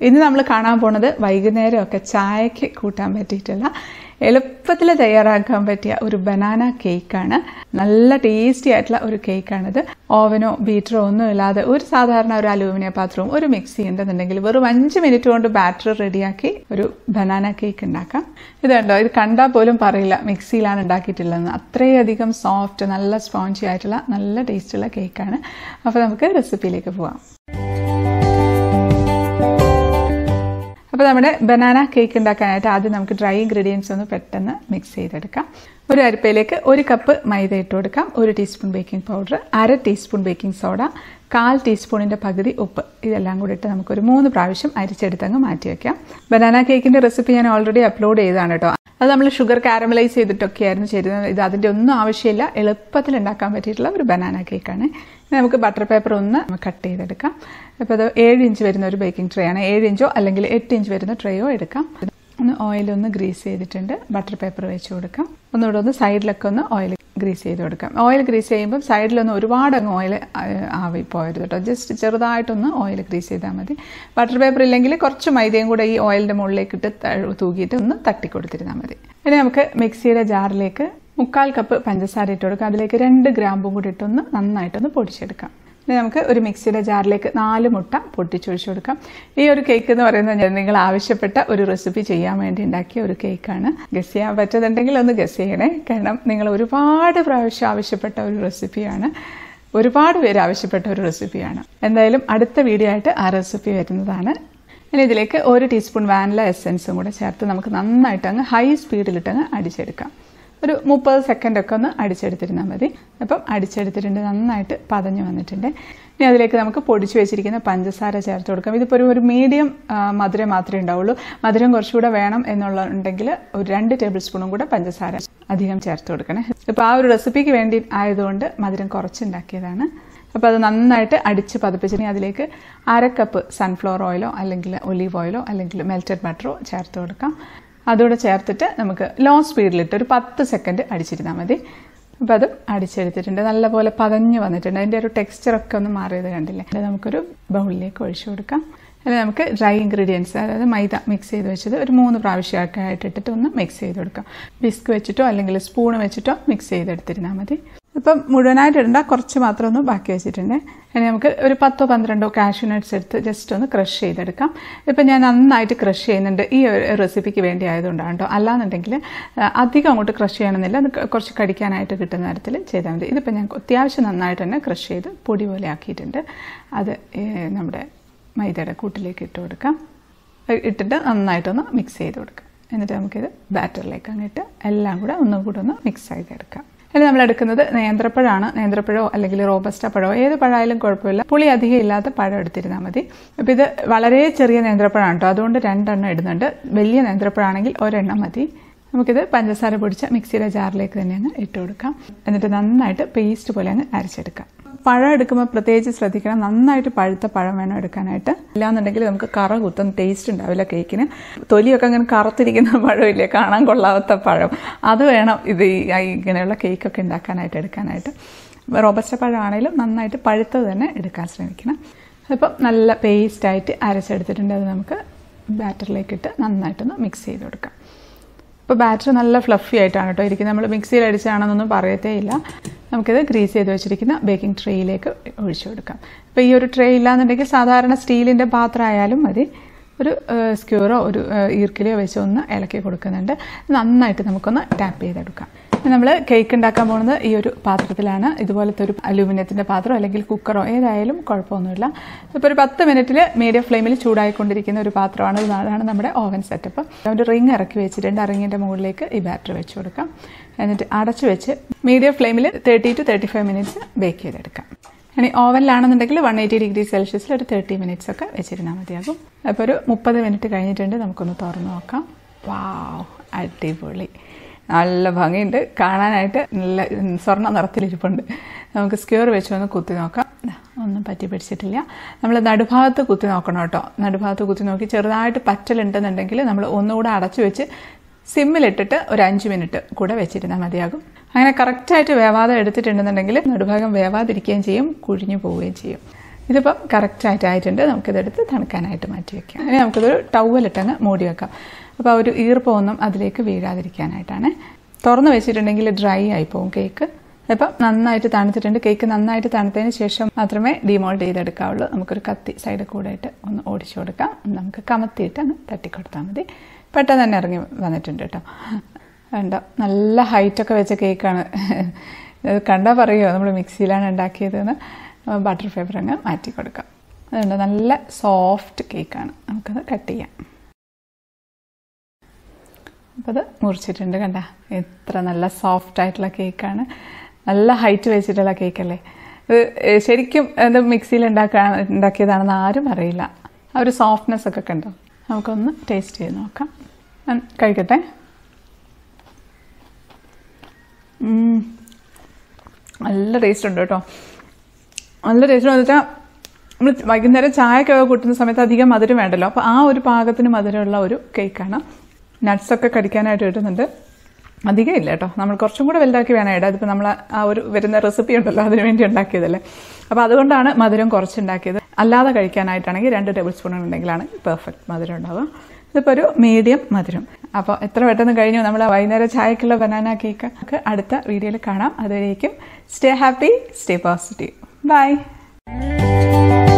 ഇന്ന് നമ്മൾ കാണാൻ പോണത് വൈകുന്നേരമൊക്കെ ചായക്ക് കൂട്ടാൻ പറ്റിയിട്ടുള്ള എളുപ്പത്തിൽ തയ്യാറാക്കാൻ പറ്റിയ ഒരു ബനാന കേക്കാണ് നല്ല ടേസ്റ്റി ആയിട്ടുള്ള ഒരു കേക്കാണിത് ഓവനോ ബീറ്ററോ ഒന്നും ഇല്ലാതെ ഒരു സാധാരണ ഒരു അലൂമിനിയം പാത്രവും ഒരു മിക്സി ഉണ്ടെന്നുണ്ടെങ്കിൽ വെറും അഞ്ച് മിനിറ്റ് കൊണ്ട് ബാറ്റർ റെഡിയാക്കി ഒരു ബനാന കേക്ക് ഉണ്ടാക്കാം ഇത് കണ്ടോ ഇത് കണ്ടാൽ പോലും പറയില്ല മിക്സിയിലാണ് ഉണ്ടാക്കിയിട്ടുള്ളതെന്ന് അത്രയധികം സോഫ്റ്റ് നല്ല സ്പോഞ്ചി ആയിട്ടുള്ള നല്ല ടേസ്റ്റുള്ള കേക്കാണ് അപ്പോൾ നമുക്ക് റെസിപ്പിയിലേക്ക് പോവാം അപ്പോൾ നമ്മുടെ ബനാന കേക്ക് ഉണ്ടാക്കാനായിട്ട് ആദ്യം നമുക്ക് ഡ്രൈ ഇൻഗ്രീഡിയൻസ് ഒന്ന് പെട്ടെന്ന് മിക്സ് ചെയ്തെടുക്കാം ഒരു അരിപ്പയിലേക്ക് ഒരു കപ്പ് മൈദ ഇട്ട് കൊടുക്കാം ഒരു ടീസ്പൂൺ ബേക്കിംഗ് പൗഡർ അര ടീസ്പൂൺ ബേക്കിംഗ് സോഡ കാൽ ടീസ്പൂണിൻ്റെ പകുതി ഉപ്പ് ഇതെല്ലാം കൂടി ഇട്ട് നമുക്കൊരു മൂന്ന് പ്രാവശ്യം അരിച്ചെടുത്തങ്ങ് മാറ്റി വയ്ക്കാം ബനാന കേക്കിൻ്റെ റെസിപ്പി ഞാൻ ഓൾറെഡി അപ്ലോഡ് ചെയ്തതാണ് കേട്ടോ അത് നമ്മൾ ഷുഗർ കാരമലൈസ് ചെയ്തിട്ടൊക്കെയായിരുന്നു ചെയ്തിരുന്നത് ഇത് അതിൻ്റെ ഒന്നും ആവശ്യമില്ല എളുപ്പത്തിൽ ഉണ്ടാക്കാൻ പറ്റിയിട്ടുള്ള ഒരു ബനാന കേക്കാണ് ഇനി നമുക്ക് ബട്ടർ പേപ്പർ ഒന്ന് കട്ട് ചെയ്തെടുക്കാം അപ്പോൾ അത് ഏഴ് ഇഞ്ച് വരുന്ന ഒരു ബേക്കിംഗ് ട്രേ ആണ് ഏഴ് ഇഞ്ചോ അല്ലെങ്കിൽ എട്ട് ഇഞ്ച് വരുന്ന ട്രേയോ എടുക്കാം ഒന്ന് ഓയിലൊന്ന് ഗ്രീസ് ചെയ്തിട്ടുണ്ട് ബട്ടർ പേപ്പർ വെച്ച് കൊടുക്കാം ഒന്നുകൂടെ ഒന്ന് സൈഡിലൊക്കെ ഒന്ന് ഓയിൽ ഗ്രീസ് ചെയ്ത് കൊടുക്കാം ഓയിൽ ഗ്രീസ് ചെയ്യുമ്പോൾ സൈഡിലൊന്നും ഒരുപാട് അങ്ങ് ഓയിൽ ആവി പോയത് കേട്ടോ ജസ്റ്റ് ചെറുതായിട്ടൊന്ന് ഓയിൽ ഗ്രീസ് ചെയ്താൽ മതി ബട്ടർ പേപ്പർ ഇല്ലെങ്കിൽ കുറച്ച് മൈദയും കൂടെ ഈ ഓയിലിൻ്റെ മുകളിലേക്ക് ഇട്ട് തൂക്കിയിട്ട് ഒന്ന് തട്ടി കൊടുത്തിരുന്നാൽ മതി ഇനി നമുക്ക് മിക്സിയുടെ ജാറിലേക്ക് മുക്കാൽ കപ്പ് പഞ്ചസാര ഇട്ട് കൊടുക്കാം അതിലേക്ക് രണ്ട് ഗ്രാമ്പും കൂടി ഇട്ടൊന്ന് നന്നായിട്ടൊന്ന് പൊടിച്ചെടുക്കാം ഇനി നമുക്ക് ഒരു മിക്സിയുടെ ജാറിലേക്ക് നാല് മുട്ട പൊട്ടിച്ചൊഴിച്ചു കൊടുക്കാം ഈ ഒരു കേക്ക് എന്ന് പറയുന്നത് ഞാൻ നിങ്ങൾ ആവശ്യപ്പെട്ട ഒരു റെസിപ്പി ചെയ്യാൻ വേണ്ടി ഉണ്ടാക്കിയ ഒരു കേക്കാണ് ഗസ് ചെയ്യാൻ പറ്റുന്നുണ്ടെങ്കിൽ ഒന്ന് ഗസ് ചെയ്യണേ കാരണം നിങ്ങൾ ഒരുപാട് പ്രാവശ്യം ആവശ്യപ്പെട്ട ഒരു റെസിപ്പിയാണ് ഒരുപാട് പേര് ആവശ്യപ്പെട്ട ഒരു റെസിപ്പിയാണ് എന്തായാലും അടുത്ത വീഡിയോ ആയിട്ട് ആ റെസിപ്പി വരുന്നതാണ് ഇനി ഇതിലേക്ക് ഒരു ടീസ്പൂൺ വാനില എസെൻസും കൂടെ ചേർത്ത് നമുക്ക് നന്നായിട്ട് അങ്ങ് ഹൈ സ്പീഡിലിട്ടങ്ങ് അടിച്ചെടുക്കാം ഒരു മുപ്പത് സെക്കൻഡൊക്കെ ഒന്ന് അടിച്ചെടുത്തിരുന്നാൽ മതി അപ്പം അടിച്ചെടുത്തിട്ടുണ്ട് നന്നായിട്ട് പതഞ്ഞു വന്നിട്ടുണ്ട് ഇനി അതിലേക്ക് നമുക്ക് പൊടിച്ചു വെച്ചിരിക്കുന്ന പഞ്ചസാര ചേർത്ത് കൊടുക്കാം ഇതിപ്പോൾ ഒരു ഒരു മീഡിയം മധുരം മാത്രമേ ഉണ്ടാവുള്ളൂ മധുരം കുറച്ചുകൂടെ വേണം എന്നുള്ളുണ്ടെങ്കിൽ ഒരു രണ്ട് ടേബിൾ സ്പൂണും കൂടെ പഞ്ചസാര അധികം ചേർത്ത് കൊടുക്കണേ ഇപ്പോൾ ആ ഒരു റെസിപ്പിക്ക് വേണ്ടി ആയതുകൊണ്ട് മധുരം കുറച്ചുണ്ടാക്കിയതാണ് അപ്പോൾ അത് നന്നായിട്ട് അടിച്ച് പതിപ്പിച്ചിട്ട് അതിലേക്ക് അര കപ്പ് സൺഫ്ലവർ ഓയിലോ അല്ലെങ്കിൽ ഒലീവ് ഓയിലോ അല്ലെങ്കിൽ മെൽറ്റഡ് ബട്ടറോ ചേർത്ത് കൊടുക്കാം അതുകൂടെ ചേർത്തിട്ട് നമുക്ക് ലോ സ്പീഡിലിട്ട് ഒരു പത്ത് സെക്കൻഡ് അടിച്ചിരുന്നാൽ മതി അപ്പോൾ അത് അടിച്ചെടുത്തിട്ടുണ്ട് നല്ലപോലെ പതഞ്ഞ് വന്നിട്ടുണ്ട് അതിൻ്റെ ഒരു ടെക്സ്ചറൊക്കെ ഒന്ന് മാറിയത് കണ്ടില്ലേ അത് നമുക്കൊരു ബൗളിലേക്ക് ഒഴിച്ചു കൊടുക്കാം അതിൽ നമുക്ക് ഡ്രൈ ഇൻഗ്രീഡിയൻസ് അതായത് മൈദ മിക്സ് ചെയ്ത് വെച്ചത് ഒരു മൂന്ന് പ്രാവശ്യമൊക്കെ ആയിട്ട് ഇട്ടിട്ട് ഒന്ന് മിക്സ് ചെയ്ത് കൊടുക്കാം വിസ്ക് വെച്ചിട്ടോ അല്ലെങ്കിൽ സ്പൂൺ വെച്ചിട്ടോ മിക്സ് ചെയ്തെടുത്തിരുന്നാൽ മതി ഇപ്പം മുഴുവനായിട്ട് ഇടണ്ട കുറച്ച് മാത്രം ഒന്ന് ബാക്കി വെച്ചിട്ടുണ്ട് ഇനി നമുക്ക് ഒരു പത്തോ പന്ത്രണ്ടോ കാഷ്യൂ നട്ട്സ് എടുത്ത് ജസ്റ്റ് ഒന്ന് ക്രഷ് ചെയ്തെടുക്കാം ഇപ്പം ഞാൻ നന്നായിട്ട് ക്രഷ് ചെയ്യുന്നുണ്ട് ഈ ഒരു റെസിപ്പിക്ക് വേണ്ടി ആയതുകൊണ്ടാണ് കേട്ടോ അല്ലാന്നുണ്ടെങ്കിൽ അധികം അങ്ങോട്ട് ക്രഷ് ചെയ്യണമെന്നില്ല അത് കുറച്ച് കടിക്കാനായിട്ട് കിട്ടുന്ന തരത്തിൽ ചെയ്താൽ മതി ഇതിപ്പോൾ ഞാൻ അത്യാവശ്യം നന്നായിട്ട് തന്നെ ക്രഷ് ചെയ്ത് പൊടി പോലെ ആക്കിയിട്ടുണ്ട് അത് നമ്മുടെ മൈദയുടെ കൂട്ടിലേക്ക് ഇട്ട് കൊടുക്കാം ഇട്ടിട്ട് നന്നായിട്ടൊന്ന് മിക്സ് ചെയ്ത് കൊടുക്കാം എന്നിട്ട് നമുക്കിത് ബാറ്ററിലേക്ക് അങ്ങിട്ട് എല്ലാം കൂടെ ഒന്നും കൂടെ ഒന്ന് മിക്സ് ചെയ്തെടുക്കാം ഇനി നമ്മൾ എടുക്കുന്നത് നേന്ത്രപ്പഴമാണ് നേന്ത്രപ്പഴമോ അല്ലെങ്കിൽ റോബസ്റ്റ പഴമോ ഏത് പഴമായാലും കുഴപ്പമില്ല പുളി അധികം ഇല്ലാത്ത പഴം എടുത്തിരുന്നാൽ മതി അപ്പോൾ ഇത് വളരെ ചെറിയ നേന്ത്രപ്പഴമാണ് കേട്ടോ അതുകൊണ്ട് രണ്ടെണ്ണം ഇടുന്നുണ്ട് വലിയ നേന്ത്രപ്പഴമാണെങ്കിൽ ഒരെണ്ണം മതി നമുക്കിത് പഞ്ചസാര പൊടിച്ച മിക്സിയുടെ ജാറിലേക്ക് തന്നെ അങ്ങ് ഇട്ട് കൊടുക്കാം എന്നിട്ട് നന്നായിട്ട് പേസ്റ്റ് പോലെ അങ്ങ് അരച്ചെടുക്കാം പഴം എടുക്കുമ്പോൾ പ്രത്യേകിച്ച് ശ്രദ്ധിക്കണം നന്നായിട്ട് പഴുത്ത പഴം വേണം എടുക്കാനായിട്ട് ഇല്ലാന്നുണ്ടെങ്കിൽ നമുക്ക് കറ കുത്തും ടേസ്റ്റ് ഉണ്ടാവില്ല കേക്കിന് തൊലിയൊക്കെ അങ്ങനെ കറുത്തിരിക്കുന്ന പഴമില്ലേ കാണാൻ കൊള്ളാത്ത പഴം അത് വേണം ഇത് ഇങ്ങനെയുള്ള കേക്കൊക്കെ ഉണ്ടാക്കാനായിട്ട് എടുക്കാനായിട്ട് റോബസ്റ്റ പഴമാണെങ്കിലും നന്നായിട്ട് പഴുത്തത് തന്നെ എടുക്കാൻ ശ്രമിക്കണം അപ്പം നല്ല പേസ്റ്റായിട്ട് അരച്ചെടുത്തിട്ടുണ്ട് അത് നമുക്ക് ബാറ്ററിലേക്ക് ഇട്ട് നന്നായിട്ടൊന്ന് മിക്സ് ചെയ്ത് കൊടുക്കാം ഇപ്പോൾ ബാറ്റർ നല്ല ഫ്ലഫി ആയിട്ടാണ് കേട്ടോ ഇരിക്കുന്നത് നമ്മൾ മിക്സിയിൽ അടിച്ചാണെന്നൊന്നും പറയത്തേ ഇല്ല നമുക്കിത് ഗ്രീസ് ചെയ്ത് വെച്ചിരിക്കുന്ന ബേക്കിംഗ് ട്രേയിലേക്ക് ഒഴിച്ചു കൊടുക്കാം ഇപ്പോൾ ഈ ഒരു ട്രേ ഇല്ലാന്നുണ്ടെങ്കിൽ സാധാരണ സ്റ്റീലിൻ്റെ പാത്രം ആയാലും മതി ഒരു സ്ക്യൂറോ ഒരു ഈർക്കിലിയോ വെച്ച് ഒന്ന് ഇളക്കി കൊടുക്കുന്നുണ്ട് നന്നായിട്ട് നമുക്കൊന്ന് ടാപ്പ് ചെയ്തെടുക്കാം നമ്മൾ കേക്ക് ഉണ്ടാക്കാൻ പോകുന്നത് ഈ ഒരു പാത്രത്തിലാണ് ഇതുപോലത്തെ ഒരു അലൂമിനിയത്തിൻ്റെ പാത്രം അല്ലെങ്കിൽ കുക്കറോ ഏതായാലും കുഴപ്പമൊന്നുമില്ല ഇപ്പോൾ ഒരു പത്ത് മിനിറ്റിൽ മീഡിയം ഫ്ലെയിമിൽ ചൂടായിക്കൊണ്ടിരിക്കുന്ന ഒരു പാത്രമാണ് അതാണ് നമ്മുടെ ഓവൻ സെറ്റപ്പ് ഒരു റിങ് ഇറക്കി വെച്ചിട്ടുണ്ട് റിങ്ങിൻ്റെ മുകളിലേക്ക് ഈ ബാറ്ററി വെച്ച് കൊടുക്കാം എന്നിട്ട് അടച്ചു വെച്ച് മീഡിയം ഫ്ലെയിമിൽ thirty two thirty five minutes bake ചെയ്തെടുക്കാം ഇനി ഓവനിലാണെന്നുണ്ടെങ്കിൽ വൺ എയ്റ്റി ഡിഗ്രി സെൽഷ്യസിൽ ഒരു തേർട്ടി മിനിറ്റ്സ് ഒക്കെ വെച്ചിരുന്നാൽ മതിയാകും അപ്പോൾ ഒരു മുപ്പത് മിനിറ്റ് കഴിഞ്ഞിട്ടുണ്ട് നമുക്കൊന്ന് തുറന്ന് നോക്കാം വാവ് അടിപൊളി നല്ല ഭംഗിയുണ്ട് കാണാനായിട്ട് നല്ല സ്വർണ്ണ നിറത്തിലിരിപ്പുണ്ട് നമുക്ക് സ്ക്യൂർ വെച്ച് ഒന്ന് കുത്തി നോക്കാം ഒന്നും പറ്റി പിടിച്ചിട്ടില്ല നമ്മൾ നടുഭാഗത്ത് കുത്തി നോക്കണം കേട്ടോ നടുഭാഗത്ത് കുത്തി നോക്കി ചെറുതായിട്ട് പറ്റലുണ്ടെന്നുണ്ടെങ്കിൽ നമ്മൾ ഒന്നുകൂടെ അടച്ചു വെച്ച് സിമ്മിലിട്ടിട്ട് ഒരു അഞ്ച് മിനിറ്റ് കൂടെ വെച്ചിരുന്നാൽ മതിയാകും അങ്ങനെ കറക്റ്റായിട്ട് വേവാതെ എടുത്തിട്ടുണ്ടെന്നുണ്ടെങ്കിൽ നടുഭാഗം വേവാതിരിക്കുകയും ചെയ്യും കുഴിഞ്ഞു പോവുകയും ചെയ്യും ഇതിപ്പം കറക്റ്റായിട്ട് ആയിട്ടുണ്ട് നമുക്കിതെടുത്ത് തണുക്കാനായിട്ട് മാറ്റി വെക്കാം ഇനി നമുക്കിതൊരു ടവലിട്ടങ്ങ് മൂടി വെക്കാം അപ്പോൾ ആ ഒരു ഈർപ്പമൊന്നും അതിലേക്ക് വീഴാതിരിക്കാനായിട്ടാണ് തുറന്ന് വെച്ചിട്ടുണ്ടെങ്കിൽ ഡ്രൈ ആയി പോകും കേക്ക് ഇപ്പം നന്നായിട്ട് തണുത്തിട്ടുണ്ട് കേക്ക് നന്നായിട്ട് തണുത്തതിന് ശേഷം മാത്രമേ ഡിമോൾഡ് ചെയ്തെടുക്കാവുള്ളൂ നമുക്കൊരു കത്തി സൈഡിൽ കൂടെ ആയിട്ട് ഒന്ന് ഓടിച്ചു കൊടുക്കാം നമുക്ക് കമത്തിയിട്ട് അങ്ങ് തട്ടിക്കൊടുത്താൽ മതി പെട്ടെന്ന് തന്നെ ഇറങ്ങി വന്നിട്ടുണ്ട് കേട്ടോ വേണ്ട നല്ല ഹൈറ്റൊക്കെ വെച്ച കേക്കാണ് ഇത് കണ്ടാൽ പറയുമോ നമ്മൾ മിക്സിയിലാണ് ഉണ്ടാക്കിയതെന്ന് ബട്ടർ പേപ്പർ അങ്ങ് മാറ്റി കൊടുക്കാം അതുകൊണ്ട് നല്ല സോഫ്റ്റ് കേക്കാണ് നമുക്കത് കട്ട് ചെയ്യാം അപ്പോൾ അത് മുറിച്ചിട്ടുണ്ട് കണ്ട എത്ര നല്ല സോഫ്റ്റ് ആയിട്ടുള്ള കേക്കാണ് നല്ല ഹൈറ്റ് വെച്ചിട്ടുള്ള കേക്കല്ലേ ഇത് ശരിക്കും ഇത് മിക്സിയിൽ ഉണ്ടാക്കാൻ ഉണ്ടാക്കിയതാണെന്ന് ആരും അറിയില്ല ആ ഒരു സോഫ്റ്റ്നെസ് ഒക്കെ കണ്ടോ നമുക്കൊന്ന് ടേസ്റ്റ് ചെയ്ത് നോക്കാം ഞാൻ കഴിക്കട്ടെ ഉം. നല്ല ടേസ്റ്റ് ഉണ്ട് കേട്ടോ നല്ല ടേസ്റ്റ് എന്ന് വെച്ചാൽ നമ്മൾ വൈകുന്നേരം ചായക്കൊക്കെ കൂട്ടുന്ന സമയത്ത് അധികം മധുരം വേണ്ടല്ലോ അപ്പോൾ ആ ഒരു പാകത്തിന് മധുരമുള്ള ഒരു കേക്കാണ് നട്ട്സൊക്കെ കടിക്കാനായിട്ട് കിട്ടുന്നുണ്ട് അധികം ഇല്ല കേട്ടോ നമ്മൾ കുറച്ചും കൂടെ വലുതാക്കി വേണം ഇടാം ഇതിപ്പോൾ നമ്മൾ ആ ഒരു വരുന്ന റെസിപ്പി ഉണ്ടല്ലോ അതിന് വേണ്ടി ഉണ്ടാക്കിയതല്ലേ അപ്പോൾ അതുകൊണ്ടാണ് മധുരം കുറച്ചുണ്ടാക്കിയത് അല്ലാതെ കഴിക്കാനായിട്ടാണെങ്കിൽ രണ്ട് ടേബിൾ സ്പൂൺ ഉണ്ടെങ്കിലാണ് പെർഫെക്റ്റ് മധുരം ഉണ്ടാവുക ഇതിപ്പോൾ ഒരു മീഡിയം മധുരം അപ്പോൾ എത്ര പെട്ടെന്ന് കഴിഞ്ഞു നമ്മൾ വൈകുന്നേരം ചായക്കുള്ള ബനാന കേക്ക് നമുക്ക് അടുത്ത വീഡിയോയിൽ കാണാം അതുവരേക്കും stay happy stay positive by